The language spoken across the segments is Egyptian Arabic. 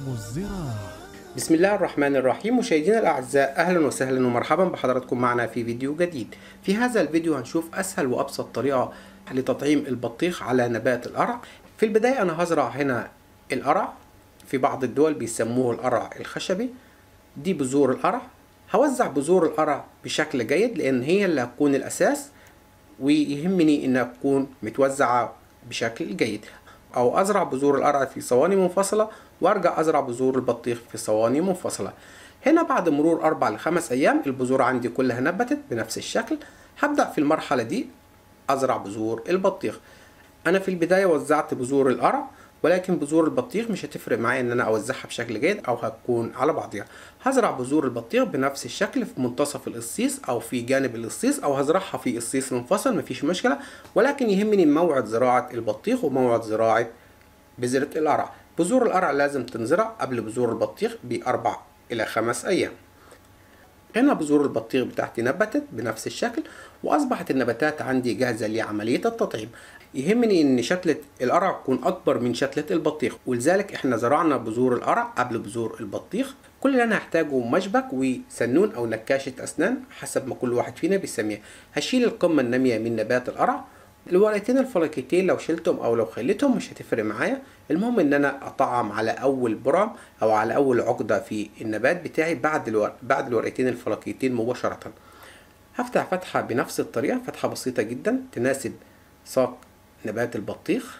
عالم الزراعة بسم الله الرحمن الرحيم مشاهدينا الأعزاء أهلا وسهلا ومرحبا بحضراتكم معنا في فيديو جديد في هذا الفيديو هنشوف أسهل وأبسط طريقة لتطعيم البطيخ على نبات القرع في البداية أنا هزرع هنا القرع في بعض الدول بيسموه القرع الخشبي دي بذور القرع هوزع بذور القرع بشكل جيد لأن هي اللي هتكون الأساس ويهمني إنها تكون متوزعة بشكل جيد او ازرع بذور القرع في صواني منفصلة وارجع ازرع بذور البطيخ في صواني منفصلة هنا بعد مرور اربع لخمس ايام البذور عندي كلها نبتت بنفس الشكل هبدأ في المرحلة دي ازرع بذور البطيخ انا في البداية وزعت بذور القرع ولكن بذور البطيخ مش هتفرق معايا ان انا اوزعها بشكل جيد او هتكون على بعضها هزرع بذور البطيخ بنفس الشكل في منتصف القصيص او في جانب القصيص او هزرعها في قصيص منفصل مفيش مشكله ولكن يهمني موعد زراعه البطيخ وموعد زراعه بذره القرع بذور القرع لازم تنزرع قبل بذور البطيخ باربع الى خمس ايام هنا بذور البطيخ بتاعتي نبتت بنفس الشكل واصبحت النباتات عندي جاهزه لعمليه التطعيم يهمني ان شتلة القرع تكون اكبر من شتلة البطيخ ولذلك احنا زرعنا بذور القرع قبل بذور البطيخ كل اللي انا هحتاجه مشبك وسنون او نكاشة اسنان حسب ما كل واحد فينا بيسميها هشيل القمة النامية من نبات القرع الورقتين الفلكيتين لو شلتهم او لو خليتهم مش هتفرق معايا المهم ان انا اطعم على اول برام او على اول عقدة في النبات بتاعي بعد الور... بعد الورقتين الفلكيتين مباشرة هفتح فتحة بنفس الطريقة فتحة بسيطة جدا تناسب ساق نبات البطيخ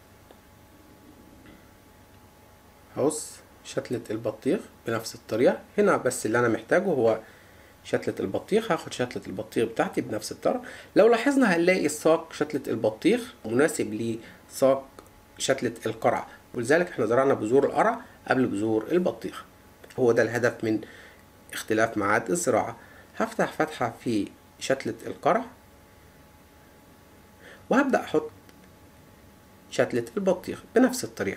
هوس شتلة البطيخ بنفس الطريقة هنا بس اللي أنا محتاجه هو شتلة البطيخ هاخد شتلة البطيخ بتاعتي بنفس الطريقة لو لاحظنا هنلاقي ساق شتلة البطيخ مناسب لساق شتلة القرع ولذلك احنا زرعنا بذور القرع قبل بذور البطيخ هو ده الهدف من اختلاف ميعاد الزراعة هفتح فتحة في شتلة القرع وهبدأ أحط شتلة البطيخ بنفس الطريقة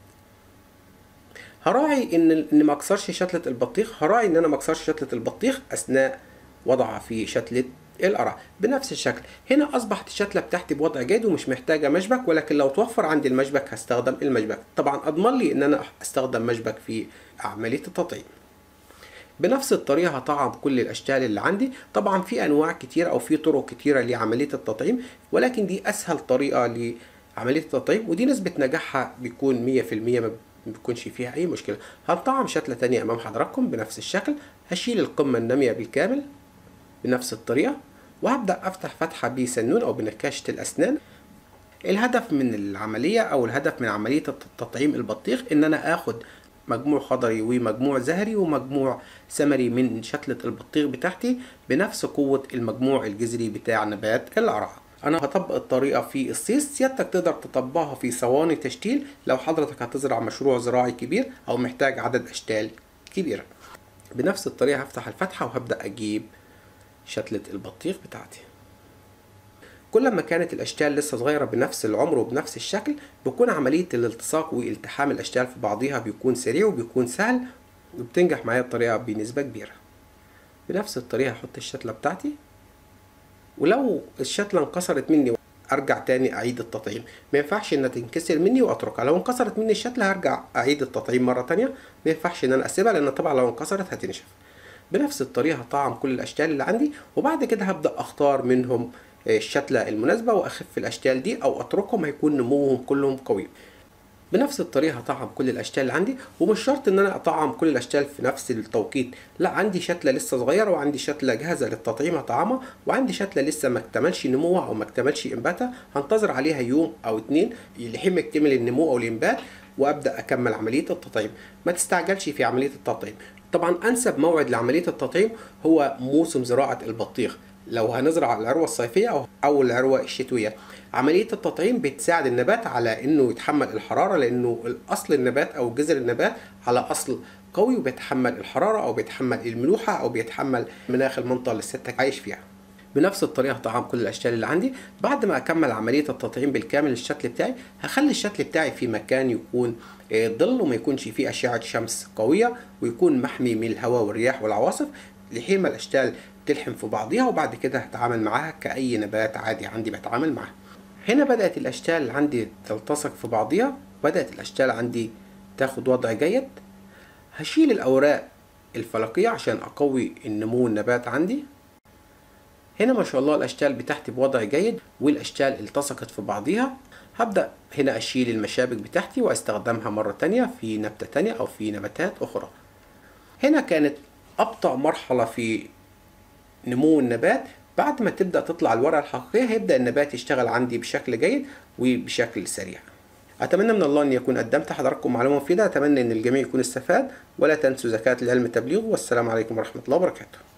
هراعي ان ان ما اكسرش شتلة البطيخ هراعي ان انا ما اكسرش شتلة البطيخ اثناء وضعها في شتلة القرع بنفس الشكل هنا اصبحت الشتلة بتاعتي بوضع جيد ومش محتاجة مشبك ولكن لو توفر عندي المشبك هستخدم المشبك طبعا اضمن لي ان انا استخدم مشبك في عملية التطعيم بنفس الطريقة هطعم كل الأشكال اللي عندي طبعا في أنواع كتيرة أو في طرق كتيرة لعملية التطعيم ولكن دي أسهل طريقة لعملية التطعيم ودي نسبة نجاحها بيكون مية في المية ما بيكونش فيها أي مشكلة هنطعم شتلة تانية أمام حضراتكم بنفس الشكل هشيل القمة النامية بالكامل بنفس الطريقة وهبدأ أفتح فتحة بسنون أو بنكاشة الأسنان الهدف من العملية أو الهدف من عملية تطعيم البطيخ إن أنا آخد مجموع خضري ومجموع زهري ومجموع ثمري من شتلة البطيخ بتاعتي بنفس قوة المجموع الجذري بتاع نبات القرع انا هطبق الطريقة في الصيص سيادتك تقدر تطبقها في صواني تشتيل لو حضرتك هتزرع مشروع زراعي كبير او محتاج عدد اشتال كبيرة بنفس الطريقة هفتح الفتحة وهبدأ اجيب شتلة البطيخ بتاعتي كل ما كانت الاشكال لسه صغيره بنفس العمر وبنفس الشكل بيكون عمليه الالتصاق والتحام الاشكال في بعضها بيكون سريع وبيكون سهل وبتنجح معايا الطريقه بنسبه كبيره بنفس الطريقه هحط الشتله بتاعتي ولو الشتله انكسرت مني ارجع تاني اعيد التطعيم ما ينفعش انها تنكسر مني واتركها لو انكسرت مني الشتله هرجع اعيد التطعيم مره تانية ما ينفعش ان انا اسيبها لان طبعا لو انكسرت هتنشف بنفس الطريقه هطعم كل الاشكال اللي عندي وبعد كده هبدا اختار منهم الشتلة المناسبة وأخف الأشكال دي أو أتركهم هيكون نموهم كلهم قوي بنفس الطريقة هطعم كل الأشكال اللي عندي ومش شرط إن أنا أطعم كل الأشكال في نفس التوقيت لا عندي شتلة لسه صغيرة وعندي شتلة جاهزة للتطعيم هطعمها وعندي شتلة لسه ما اكتملش نموها أو ما اكتملش إنباتها هنتظر عليها يوم أو اتنين لحين ما يكتمل النمو أو الإنبات وأبدأ أكمل عملية التطعيم ما تستعجلش في عملية التطعيم طبعا أنسب موعد لعملية التطعيم هو موسم زراعة البطيخ لو هنزرع العروة الصيفية أو أو العروة الشتوية عملية التطعيم بتساعد النبات على إنه يتحمل الحرارة لأنه أصل النبات أو جذر النبات على أصل قوي وبيتحمل الحرارة أو بيتحمل الملوحة أو بيتحمل مناخ المنطقة اللي سيادتك عايش فيها بنفس الطريقة طعام كل الأشكال اللي عندي بعد ما أكمل عملية التطعيم بالكامل للشتل بتاعي هخلي الشتل بتاعي في مكان يكون ظل وما يكونش فيه أشعة شمس قوية ويكون محمي من الهواء والرياح والعواصف لحين ما الأشكال تلحم في بعضها وبعد كده هتعامل معاها كأي نبات عادي عندي بتعامل معاها هنا بدأت الأشكال عندي تلتصق في بعضها بدأت الأشكال عندي تاخد وضع جيد هشيل الأوراق الفلكية عشان أقوي النمو النبات عندي هنا ما شاء الله الأشكال بتاعتي بوضع جيد والأشكال التصقت في بعضيها هبدأ هنا أشيل المشابك بتاعتي وأستخدمها مرة تانية في نبتة تانية أو في نباتات أخرى هنا كانت أبطأ مرحلة في نمو النبات بعد ما تبدأ تطلع الورقة الحقيقية هيبدأ النبات يشتغل عندي بشكل جيد وبشكل سريع أتمنى من الله أن يكون قدمت حضراتكم معلومة مفيدة أتمنى أن الجميع يكون استفاد ولا تنسوا زكاة العلم تبليغه والسلام عليكم ورحمة الله وبركاته